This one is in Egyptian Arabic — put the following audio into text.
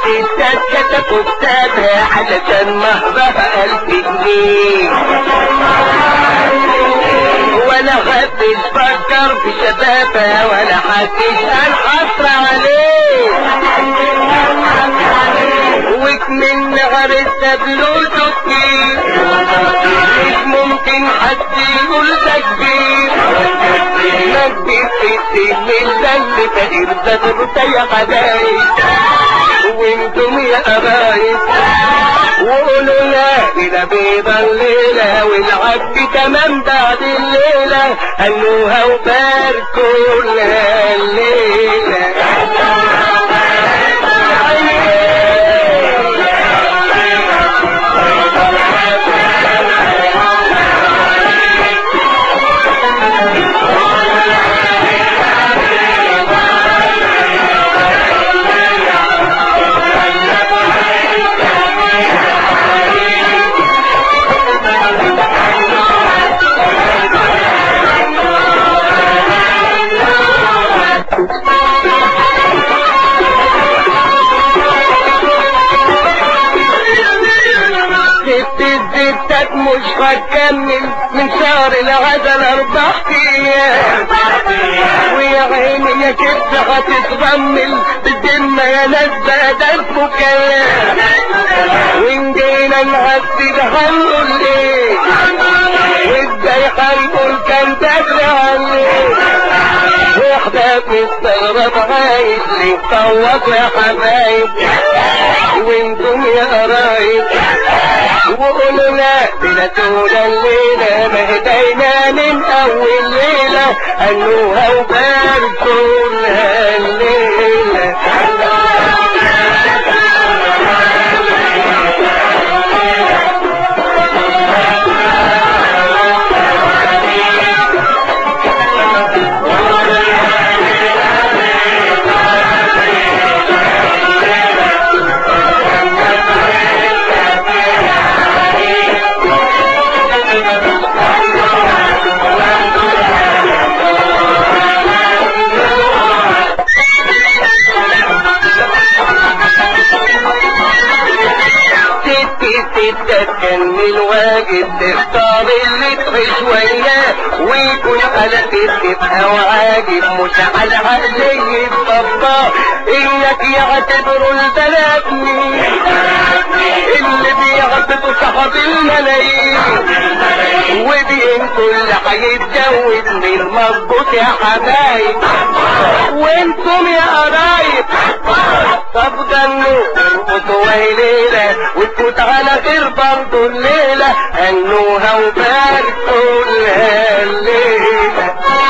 الستات كتبوا كتابها علشان مهرها ألف جنيه ولا حدش فكر في شبابها ولا حدش قال حصر عليه وكمن نهر السبلوت كتير مش ممكن حد يقول ده كبير ما كبير في السن اللي فقير ده درت يا حبايب وانتم يا قرايب وقولوا لا إلى بيض الليلة والعبد تمام بعد الليلة قالوها وباركوا لها الليلة ست الستات مش هتكمل من شهر العسل اربع ايام ويا عيني يا كبد هتتغمل بالذمة يا ناس بقى ده اسمه كلام وان جينا نهدد هنقول ايه وازاي هنقول كان بدري عليه واحدة مستغرب عايز ليه صوت يا حبايب وانتم يا قرايب وقولوا لا بلا طول الليلة ما هدينا من أول ليلة قالوها وباركوا لها الليلة ستي ستة كان من واجب تختار اللي تعيش وياه ويكون على تبقى واجب مش على عقلية بابا انك يعتبروا البنات مين اللي بيعتبروا صاحب الملايين وبينتوا اللي هيتجوز من مظبوط يا حبايب وانتم يا قرايب طب غنوا ارقصوا ليلة وتفوت على خير برضه الليلة هنوها وباركوا لها الليلة